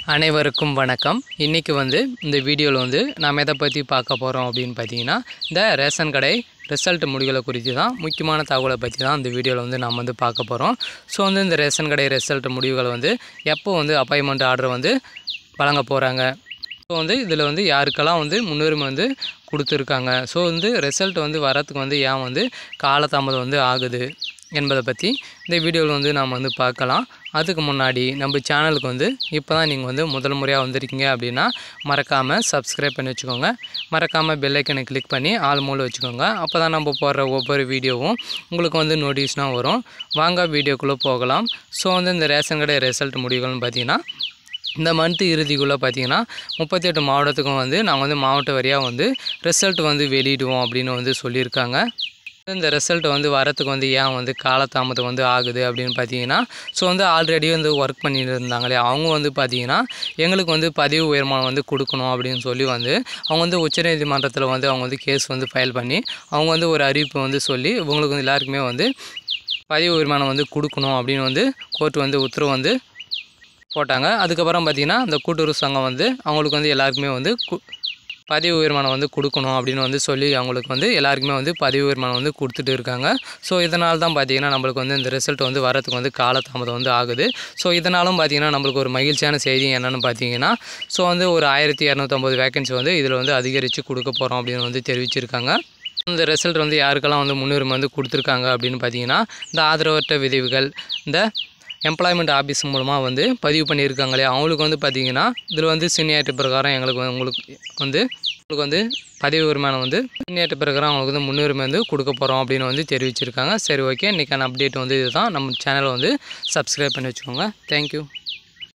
அனைவருக்கும் வணக்கம் இன்றைக்கி வந்து இந்த வீடியோவில் வந்து நாம் எதை பற்றி பார்க்க போகிறோம் அப்படின்னு பார்த்தீங்கன்னா இந்த ரேஷன் கடை ரிசல்ட் முடிவுகளை குறித்து தான் முக்கியமான தகவலை பற்றி தான் இந்த வீடியோவில் வந்து நாம் வந்து பார்க்க போகிறோம் ஸோ வந்து இந்த ரேஷன் கடை ரிசல்ட் முடிவுகளை வந்து எப்போ வந்து அப்பாயின்மெண்ட் ஆர்டர் வந்து வழங்க போகிறாங்க ஸோ வந்து இதில் வந்து யாருக்கெல்லாம் வந்து முன்னுரிமை வந்து கொடுத்துருக்காங்க ஸோ வந்து ரிசல்ட் வந்து வரத்துக்கு வந்து ஏன் வந்து காலதாமதம் வந்து ஆகுது என்பதை பற்றி இந்த வீடியோவில் வந்து நாம் வந்து பார்க்கலாம் அதுக்கு முன்னாடி நம்ம சேனலுக்கு வந்து இப்போ தான் நீங்கள் வந்து முதல் முறையாக வந்திருக்கீங்க அப்படின்னா மறக்காமல் சப்ஸ்கிரைப் பண்ணி வச்சுக்கோங்க மறக்காமல் பெல்லைக்கனை கிளிக் பண்ணி ஆள் மூலம் வச்சுக்கோங்க அப்போ தான் நம்ம போடுற ஒவ்வொரு வீடியோவும் உங்களுக்கு வந்து நோட்டிஃபிகேஷனாக வரும் வாங்க வீடியோக்குள்ளே போகலாம் ஸோ வந்து இந்த ரேஷன் கடை ரிசல்ட் முடிவுகள்னு பார்த்தீங்கன்னா இந்த மந்த் இறுதிக்குள்ளே பார்த்தீங்கன்னா முப்பத்தி எட்டு மாவட்டத்துக்கும் வந்து நாங்கள் வந்து மாவட்ட வரியாக வந்து ரிசல்ட் வந்து வெளியிடுவோம் அப்படின்னு வந்து சொல்லியிருக்காங்க இந்த ரிசல்ட் வந்து வரத்துக்கு வந்து ஏன் வந்து காலதாமதம் வந்து ஆகுது அப்படின்னு பார்த்தீங்கன்னா ஸோ வந்து ஆல்ரெடி வந்து ஒர்க் பண்ணிட்டு இருந்தாங்களே அவங்க வந்து பார்த்தீங்கன்னா எங்களுக்கு வந்து பதிவு உயர்மானம் வந்து கொடுக்கணும் அப்படின்னு சொல்லி வந்து அவங்க வந்து உச்சநீதிமன்றத்தில் வந்து அவங்க வந்து கேஸ் வந்து ஃபைல் பண்ணி அவங்க வந்து ஒரு அறிவிப்பு வந்து சொல்லி இவங்களுக்கு வந்து எல்லாருக்குமே வந்து பதிவு உயர்மானம் வந்து கொடுக்கணும் அப்படின்னு வந்து கோர்ட் வந்து உத்தரவு வந்து போட்டாங்க அதுக்கப்புறம் பார்த்திங்கன்னா இந்த கூட்டுறவு சங்கம் வந்து அவங்களுக்கு வந்து எல்லாருக்குமே வந்து கு- பதிவு உயர்மானம் வந்து கொடுக்கணும் அப்படின்னு வந்து சொல்லி அவங்களுக்கு வந்து எல்லாருக்குமே வந்து பதிவு உயர்மானம் வந்து கொடுத்துட்டு இருக்காங்க ஸோ இதனால தான் பார்த்தீங்கன்னா நம்மளுக்கு வந்து இந்த ரிசல்ட் வந்து வரத்துக்கு வந்து காலதாமதம் வந்து ஆகுது ஸோ இதனாலும் பார்த்தீங்கன்னா நம்மளுக்கு ஒரு மகிழ்ச்சியான செய்தி என்னென்னு பார்த்தீங்கன்னா ஸோ வந்து ஒரு ஆயிரத்தி இரநூத்தம்பது வேகன்சி வந்து இதில் வந்து அதிகரித்து கொடுக்க போகிறோம் அப்படின்னு வந்து தெரிவிச்சிருக்காங்க இந்த ரிசல்ட் வந்து யாருக்கெல்லாம் வந்து முன்னுரிமை வந்து கொடுத்துருக்காங்க அப்படின்னு பார்த்தீங்கன்னா இந்த ஆதரவற்ற விதவிகள் இந்த எம்ப்ளாய்மெண்ட் ஆஃபீஸ் மூலமாக வந்து பதிவு பண்ணியிருக்காங்களே அவங்களுக்கு வந்து பார்த்தீங்கன்னா இதில் வந்து சீனியாரிட்டி பிரகாரம் எங்களுக்கு வந்து- உங்களுக்கு வந்து உங்களுக்கு வந்து பதிவு உரிமானம் வந்து சீனியாரிட்டி பிரகாரம் அவங்களுக்கு வந்து முன்னுரிமை வந்து கொடுக்க போகிறோம் அப்படின்னு வந்து தெரிவிச்சிருக்காங்க சரி ஓகே இன்றைக்கான அப்டேட் வந்து இதுதான் நம்ம சேனலை வந்து சப்ஸ்கிரைப் பண்ணி வச்சுக்கோங்க தேங்க்யூ